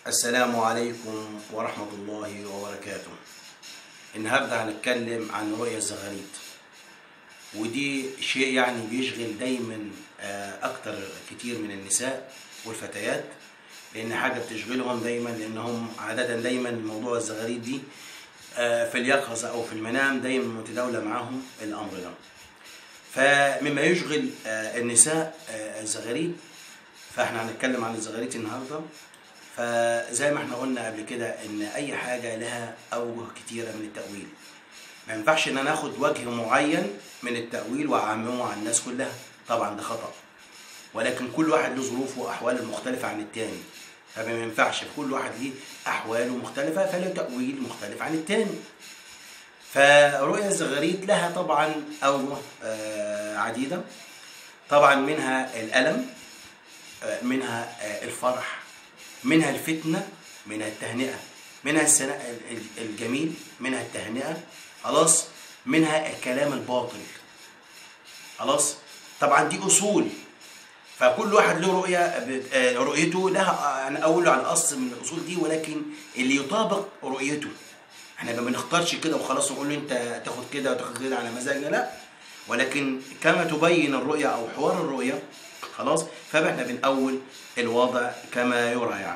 السلام عليكم ورحمة الله وبركاته النهاردة هنتكلم عن رؤية الزغاريد ودي شيء يعني بيشغل دايما آه، أكتر كتير من النساء والفتيات لأن حاجة بتشغلهم دايما لأنهم عادة دايما موضوع الزغاريد دي آه، في اليقظة أو في المنام دايما متداولة معاهم الأمر ده فمما يشغل آه، النساء آه، الزغاريد فاحنا هنتكلم عن الزغاريد النهارده فزي ما احنا قلنا قبل كده ان اي حاجه لها اوجه كتيره من التاويل ما ينفعش ان انا اخد وجه معين من التاويل واعممه على الناس كلها طبعا ده خطا ولكن كل واحد له ظروفه واحواله مختلفه عن التاني فما ينفعش كل واحد ليه احواله مختلفه فله تاويل مختلف عن التاني فرؤيا الزغاريد لها طبعا اوجه آه، عديده طبعا منها الالم آه، منها آه، الفرح منها الفتنه منها التهنئه منها الثناء ال- ال- الجميل منها التهنئه خلاص منها الكلام الباطل خلاص طبعا دي اصول فكل واحد له رؤيه بت- آه، رؤيته لها انا اقول على الاصل من الاصول دي ولكن اللي يطابق رؤيته احنا ما بنختارش كده وخلاص ونقول له انت تاخد كده وتاخد كده على مزاجنا لا ولكن كما تبين الرؤيه او حوار الرؤيه خلاص فاحنا بنقول الوضع كما يرى يعني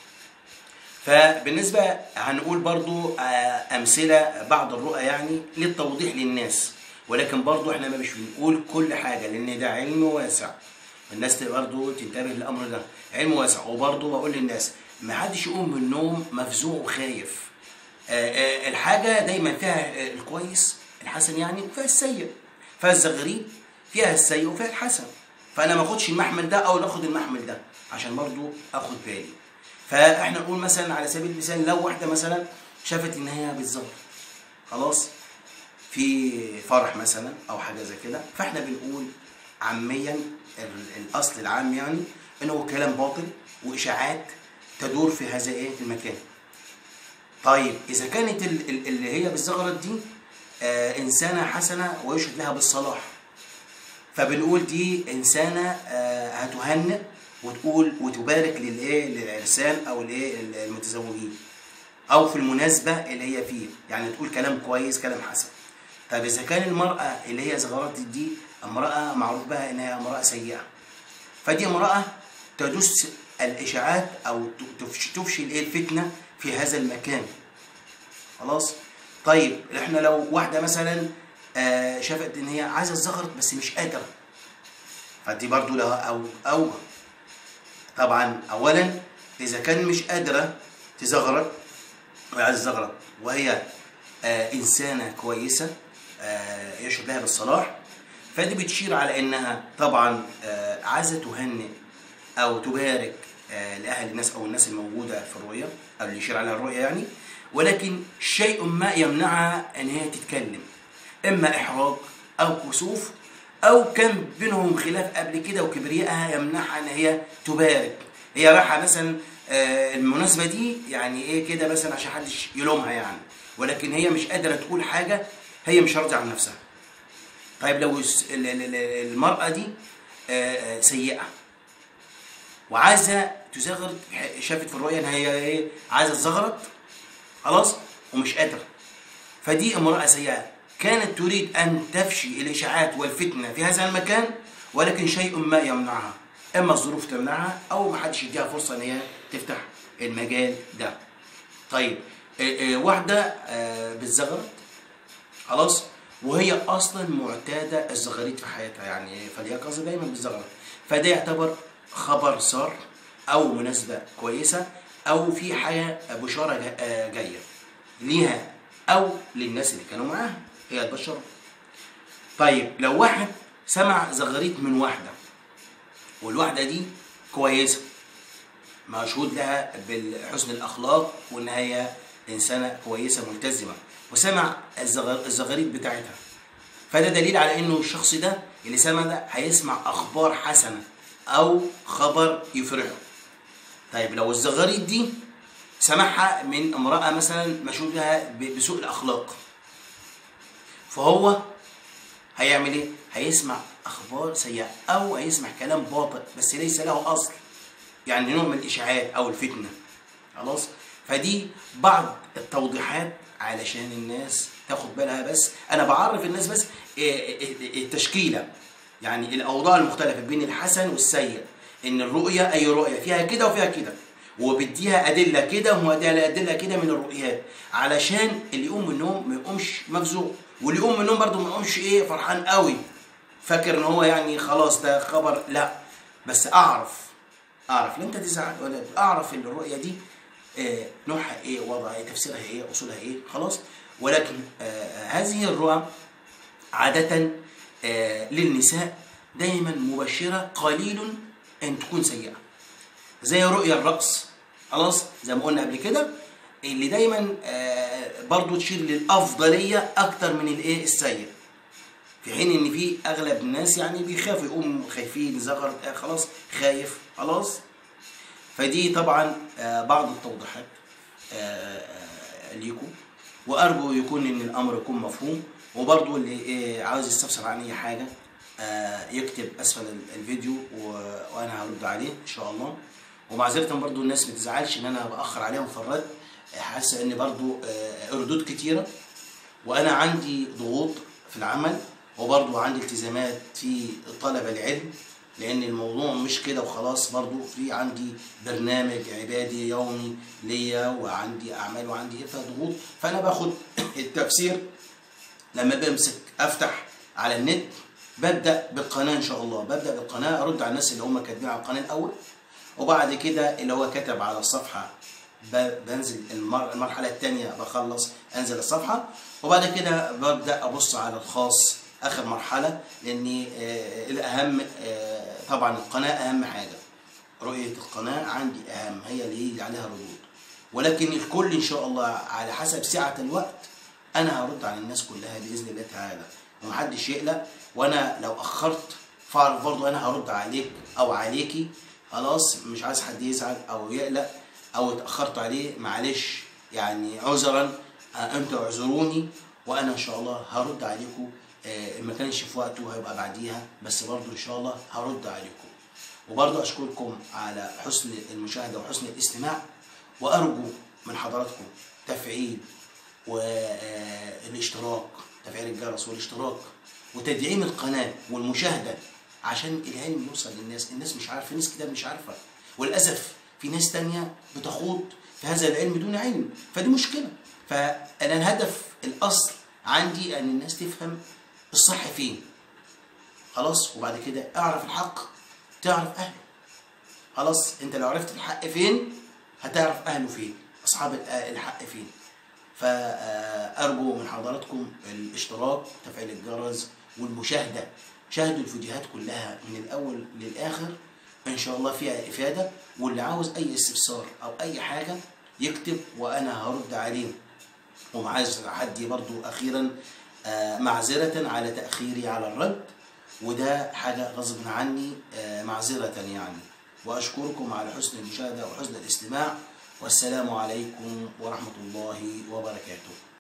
فبالنسبة هنقول برضو آه، أمثلة بعض الرؤى يعني للتوضيح للناس ولكن برضو احنا مش بنقول كل حاجة لأن ده علم واسع الناس برضو تنتبه للأمر ده علم واسع وبرضو بقول للناس ما حدش يقوم من النوم مفزوع وخايف آه، آه، الحاجة دايما فيها آه، الكويس الحسن يعني وفيها السيء فالزغريد فيها السيء وفيها الحسن فأنا ما اخدش المحمل ده أو ناخد المحمل ده عشان برضو أخد بالي فاحنا نقول مثلا على سبيل المثال لو واحده مثلا شافت ان هي بتزور خلاص في فرح مثلا او حاجه زي كده فاحنا بنقول عاميا ال- الاصل العام يعني انه كلام باطل واشاعات تدور في هذا ايه المكان طيب اذا كانت ال- ال- اللي هي بالزغرت دي آه انسانه حسنه ويشهد لها بالصلاح فبنقول دي انسانه آه، هتهنئ وتقول وتبارك للايه للعرسان او الايه المتزوجين او في المناسبه اللي هي فيه يعني تقول كلام كويس كلام حسن طب اذا كان المراه اللي هي زغرت دي امراه معروف بها انها امراه سيئه فدي امراه تدس الاشاعات او تفشي, تفشي الايه الفتنه في هذا المكان خلاص طيب احنا لو واحده مثلا آه، شافت ان هي عايزه تزغرط بس مش قادره فدي برضو لها او اوجه طبعا اولا اذا كان مش قادره تزغرط وهي عايزه تزغرط وهي آه انسانه كويسه آه يشهد لها بالصلاح فدي بتشير على انها طبعا آه عايزه تهنئ او تبارك آه لاهل الناس او الناس الموجوده في الرؤيه او اللي يشير عليها الرؤيه يعني ولكن شيء ما يمنعها ان هي تتكلم اما احراج او كسوف او كان بينهم خلاف قبل كده وكبريائها يمنعها ان هي تبارك هي رايحه مثلا آه، المناسبه دي يعني ايه كده مثلا عشان محدش يلومها يعني ولكن هي مش قادره تقول حاجه هي مش راضيه عن نفسها طيب لو الس- ال- ال- ال- المراه دي آه، آه، سيئه وعايزه تزغرط شافت في الرؤيه ان هي ايه عايزه تزغرط خلاص ومش قادره فدي امرأة سيئة كانت تريد أن تفشي الإشاعات والفتنة في هذا المكان ولكن شيء ما يمنعها إما الظروف تمنعها أو ما حدش يديها فرصة إن هي تفتح المجال ده طيب آه، آه، واحدة آه، بتزغرط خلاص وهي أصلا معتادة الزغاريت في حياتها يعني فاليقظة دايما بتزغرط فده يعتبر خبر سار أو مناسبة كويسة أو في حاجة بشارة جا- آه، جاية ليها او للناس اللي كانوا معاها هي تبشرهم طيب لو واحد سمع زغاريت من واحده والواحده دي كويسه مشهود لها بحسن الاخلاق وان هي انسانه كويسه ملتزمه وسمع الزغ- الزغاريت بتاعتها فده دليل على انه الشخص ده اللي سمع ده هيسمع اخبار حسنه او خبر يفرحه طيب لو الزغاريت دي سمعها من امرأة مثلا مشهود لها ب- بسوء الأخلاق فهو هيعمل ايه؟ هيسمع أخبار سيئة أو هيسمع كلام باطل بس ليس له أصل يعني نوع من الإشاعات أو الفتنة خلاص فدي بعض التوضيحات علشان الناس تاخد بالها بس انا بعرف الناس بس إيه إيه التشكيله يعني الاوضاع المختلفه بين الحسن والسيء ان الرؤيه اي رؤيه فيها كده وفيها كده وبديها ادله كده واديها ادله كده من الرؤيات علشان اللي يقوم من النوم ما يقومش مفزوع واللي يقوم من النوم برده ما يقومش ايه فرحان قوي فاكر ان هو يعني خلاص ده خبر لا بس اعرف اعرف لا انت تزعل ولا اعرف ان الرؤيه دي آه نوعها ايه وضعها ايه تفسيرها ايه اصولها ايه خلاص ولكن آه هذه الرؤى عاده آه للنساء دايما مبشره قليل ان تكون سيئه زي رؤيا الرأس خلاص زي ما قلنا قبل كده اللي دايما آه برضو تشير للأفضلية أكتر من الإيه السيء في حين إن في أغلب الناس يعني بيخافوا يقوموا خايفين زغر آه خلاص خايف خلاص فدي طبعا آه بعض التوضيحات ليكم وأرجو يكون إن الأمر يكون مفهوم وبرضو اللي عاوز يستفسر عن أي حاجة يكتب أسفل الفيديو وأنا هرد عليه إن شاء الله ومعذرة برضو الناس ما تزعلش ان انا باخر عليهم في الرد حاسه ان برضو ردود كتيره وانا عندي ضغوط في العمل وبرضو عندي التزامات في طلب العلم لان الموضوع مش كده وخلاص برضو في عندي برنامج عبادي يومي ليا وعندي اعمال وعندي ايه ضغوط فانا باخد التفسير لما بمسك افتح على النت ببدا بالقناه ان شاء الله ببدا بالقناه ارد على الناس اللي هم كاتبين على القناه الاول وبعد كده اللي هو كتب على الصفحة بنزل المرحلة الثانية بخلص انزل الصفحة وبعد كده ببدأ ابص على الخاص اخر مرحلة لان الاهم طبعا القناة اهم حاجة رؤية القناة عندي اهم هي اللي عليها ردود ولكن الكل ان شاء الله على حسب سعة الوقت انا هرد على الناس كلها باذن الله تعالى ومحدش يقلق وانا لو اخرت فاعرف برضو انا هرد عليك او عليكي خلاص مش عايز حد يزعل او يقلق او اتاخرت عليه معلش يعني عذرا انتوا اعذروني وانا ان شاء الله هرد عليكم ما كانش في وقته هيبقى بعديها بس برضو ان شاء الله هرد عليكم وبرضو اشكركم على حسن المشاهده وحسن الاستماع وارجو من حضراتكم تفعيل والاشتراك تفعيل الجرس والاشتراك وتدعيم القناه والمشاهده عشان العلم يوصل للناس الناس مش عارفه ناس كتير مش عارفه وللاسف في ناس تانية بتخوض في هذا العلم دون علم فدي مشكله فانا الهدف الاصل عندي ان الناس تفهم الصح فين خلاص وبعد كده اعرف الحق تعرف اهله خلاص انت لو عرفت الحق فين هتعرف اهله فين اصحاب الحق فين فارجو من حضراتكم الاشتراك تفعيل الجرس والمشاهده شاهدوا الفيديوهات كلها من الاول للاخر ان شاء الله فيها افاده واللي عاوز اي استفسار او اي حاجه يكتب وانا هرد عليه وعايز حد برضو اخيرا معذره على تاخيري على الرد وده حاجه غصب عني معذره يعني واشكركم على حسن المشاهده وحسن الاستماع والسلام عليكم ورحمه الله وبركاته